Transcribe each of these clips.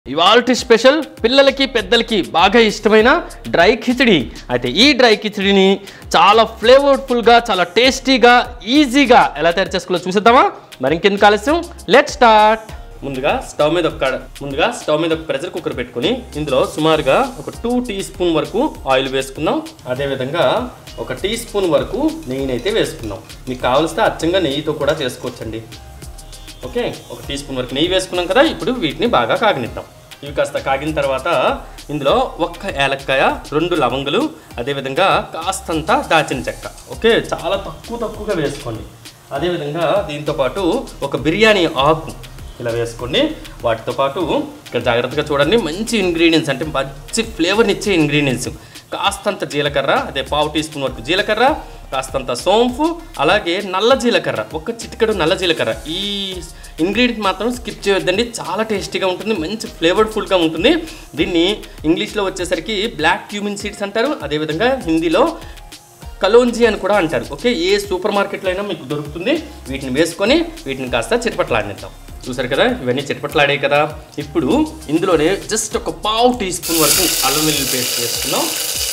ఇవాల్టి స్పెషల్ పిల్లలకి పెద్దలకి బాగా ఇష్టమైన డ్రై కిచిడి అయితే ఈ డ్రై కిచిడిని చాలా ఫ్లేవర్ఫుల్గా చాలా టేస్టీగా ఈజీగా ఎలా తయారు చేసుకోవాలో చూసేద్దామా మరి ఇంకెందుకు ఆలస్యం లెట్ స్టార్ట్ ముందుగా స్టవ్ మీద ఒక ముందుగా స్టవ్ మీద ఒక ప్రెషర్ కుక్కర్ పెట్టుకుని ఇందులో సుమారుగా ఒక టూ టీ స్పూన్ వరకు ఆయిల్ వేసుకుందాం అదేవిధంగా ఒక టీ స్పూన్ వరకు నెయ్యినైతే వేసుకుందాం మీకు కావలిస్తే అచ్చంగా నెయ్యితో కూడా చేసుకోవచ్చండి ఓకే ఒక టీ స్పూన్ వరకు నెయ్యి వేసుకున్నాం కదా ఇప్పుడు వీటిని బాగా కాగనిద్దాం ఇవి కాస్త కాగిన తర్వాత ఇందులో ఒక్క ఏలక్కాయ రెండు లవంగులు అదేవిధంగా కాస్తంత దాచిన చెక్క ఓకే చాలా తక్కువ తక్కువగా వేసుకోండి అదేవిధంగా దీంతో పాటు ఒక బిర్యానీ ఆకు ఇలా వేసుకోండి వాటితో పాటు ఇక్కడ జాగ్రత్తగా చూడండి మంచి ఇంగ్రీడియంట్స్ అంటే మంచి ఫ్లేవర్ని ఇచ్చే ఇంగ్రీడియంట్స్ కాస్తంత జీలకర్ర అదే పావు టీ స్పూన్ వరకు జీలకర్ర కాస్తంత సోంపు అలాగే నల్ల జీలకర్ర ఒక చిటికెడు నల్ల జీలకర్ర ఈ ఇంగ్రీడియంట్ మాత్రం స్కిప్ చేయొద్దండి చాలా టేస్టీగా ఉంటుంది మంచి ఫ్లేవర్ఫుల్గా ఉంటుంది దీన్ని ఇంగ్లీష్లో వచ్చేసరికి బ్లాక్ క్యూమిన్ సీడ్స్ అంటారు అదేవిధంగా హిందీలో కలోంజీ అని కూడా అంటారు ఓకే ఏ సూపర్ మార్కెట్లో అయినా మీకు దొరుకుతుంది వీటిని వేసుకొని వీటిని కాస్త చిటపట్లాడినిద్దాం చూసారు కదా ఇవన్నీ చిటపట్లాడాయి కదా ఇప్పుడు ఇందులోనే జస్ట్ ఒక పావు టీ స్పూన్ వరకు అల్లం వెల్లుల్లి పేస్ట్ వేసుకున్నాం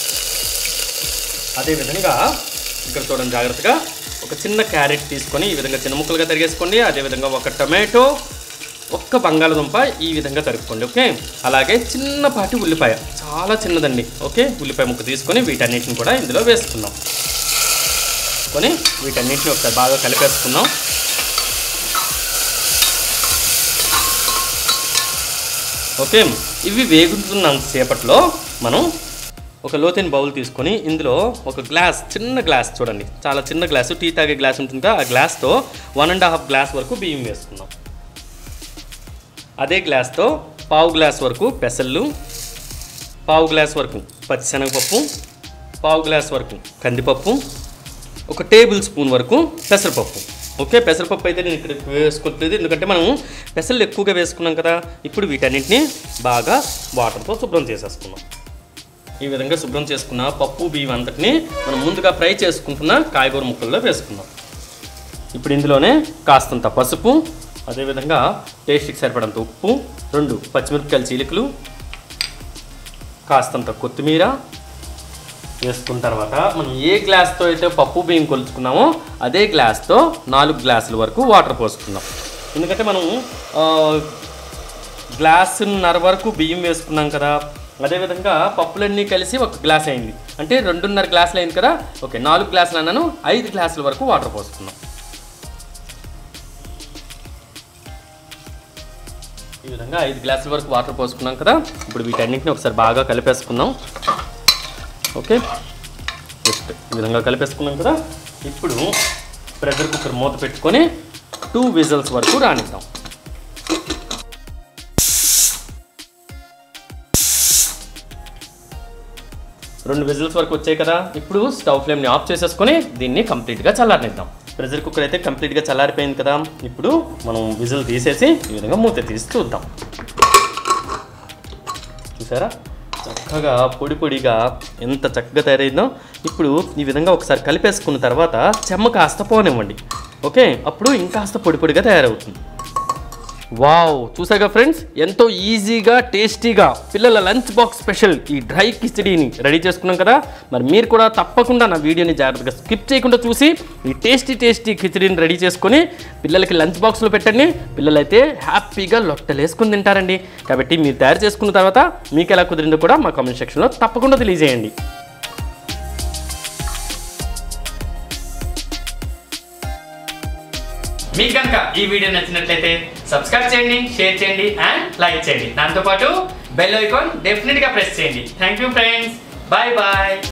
అదేవిధంగా ఇక్కడ చూడండి జాగ్రత్తగా ఒక చిన్న క్యారెట్ తీసుకొని ఈ విధంగా చిన్న ముక్కలుగా తరిగేసుకోండి అదేవిధంగా ఒక టమాటో ఒక్క బంగాళదుంప ఈ విధంగా తరుపుకోండి ఓకే అలాగే చిన్నపాటి ఉల్లిపాయ చాలా చిన్నదండి ఓకే ఉల్లిపాయ ముక్క తీసుకొని వీటన్నిటిని కూడా ఇందులో వేసుకుందాం కొని వీటన్నిటిని ఒకసారి బాగా కలిపేసుకుందాం ఓకే ఇవి వేగుతున్నంత సేపట్లో మనం ఒక లోతైన బౌల్ తీసుకొని ఇందులో ఒక గ్లాస్ చిన్న గ్లాస్ చూడండి చాలా చిన్న గ్లాసు టీ తాగే గ్లాస్ ఉంటుంది కదా ఆ గ్లాస్తో వన్ అండ్ హాఫ్ గ్లాస్ వరకు బియ్యం వేసుకుందాం అదే గ్లాస్తో పావు గ్లాస్ వరకు పెసళ్ళు పావు గ్లాస్ వరకు పచ్చిశనగపప్పు పావు గ్లాస్ వరకు కందిపప్పు ఒక టేబుల్ స్పూన్ వరకు పెసరపప్పు ఓకే పెసరపప్పు అయితే నేను ఇక్కడ వేసుకోవట్లేదు ఎందుకంటే మనం పెసలు ఎక్కువగా వేసుకున్నాం కదా ఇప్పుడు వీటన్నింటినీ బాగా వాటర్తో శుభ్రం చేసేసుకున్నాం ఈ విధంగా శుభ్రం చేసుకున్న పప్పు బియ్యం అంతటిని మనం ముందుగా ఫ్రై చేసుకుంటున్న కాయగూర ముక్కల్లో వేసుకుందాం ఇప్పుడు ఇందులోనే కాస్తంత పసుపు అదేవిధంగా టేస్ట్కి సరిపడంత ఉప్పు రెండు పచ్చిమిరపకాయల చీలికలు కాస్తంత కొత్తిమీర వేసుకున్న తర్వాత మనం ఏ గ్లాస్తో అయితే పప్పు బియ్యం కొలుచుకున్నామో అదే గ్లాస్తో నాలుగు గ్లాసుల వరకు వాటర్ పోసుకుందాం ఎందుకంటే మనం ఆ, గ్లాసున్నర వరకు బియ్యం వేసుకున్నాం కదా అదేవిధంగా పప్పులన్నీ కలిసి ఒక గ్లాస్ అయింది అంటే రెండున్నర గ్లాసులు అయింది కదా ఓకే నాలుగు గ్లాసులు అన్నాను ఐదు గ్లాసుల వరకు వాటర్ పోసుకుందాం ఈ విధంగా ఐదు గ్లాసుల వరకు వాటర్ పోసుకున్నాం కదా ఇప్పుడు వీటన్నింటిని ఒకసారి బాగా కలిపేసుకుందాం ఓకే జస్ట్ ఈ విధంగా కలిపేసుకున్నాం కదా ఇప్పుడు ప్రెషర్ కుక్కర్ మూత పెట్టుకొని టూ విజల్స్ వరకు రానిద్దాం రెండు విజిల్స్ వరకు వచ్చాయి కదా ఇప్పుడు స్టవ్ ఫ్లేమ్ని ఆఫ్ చేసేసుకొని దీన్ని కంప్లీట్గా చల్లారనిద్దాం ప్రెషర్ కుక్కర్ అయితే కంప్లీట్గా చల్లారిపోయింది కదా ఇప్పుడు మనం విజిల్ తీసేసి ఈ విధంగా మూత తీసి చూద్దాం చూసారా చక్కగా పొడి పొడిగా ఎంత చక్కగా తయారైందో ఇప్పుడు ఈ విధంగా ఒకసారి కలిపేసుకున్న తర్వాత చెమ్మ కాస్త పోనివ్వండి ఓకే అప్పుడు ఇంకాస్త పొడి పొడిగా తయారవుతుంది వావ్ చూసాగా ఫ్రెండ్స్ ఎంతో ఈజీగా టేస్టీగా పిల్లల లంచ్ బాక్స్ స్పెషల్ ఈ డ్రై కిచడీని రెడీ చేసుకున్నాం కదా మరి మీరు కూడా తప్పకుండా నా వీడియోని జాగ్రత్తగా స్కిప్ చేయకుండా చూసి ఈ టేస్టీ టేస్టీ కిచడీని రెడీ చేసుకొని పిల్లలకి లంచ్ బాక్స్లో పెట్టండి పిల్లలైతే హ్యాపీగా లొట్టలు వేసుకుని తింటారండి కాబట్టి మీరు తయారు చేసుకున్న తర్వాత మీకు ఎలా కుదిరిందో కూడా మా కామెంట్ సెక్షన్లో తప్పకుండా తెలియజేయండి మీకు కనుక ఈ వీడియో నచ్చినట్లయితే సబ్స్క్రైబ్ చేయండి షేర్ చేయండి అండ్ లైక్ చేయండి దాంతోపాటు బెల్ ఐకాన్ డెఫినెట్గా ప్రెస్ చేయండి thank you friends bye bye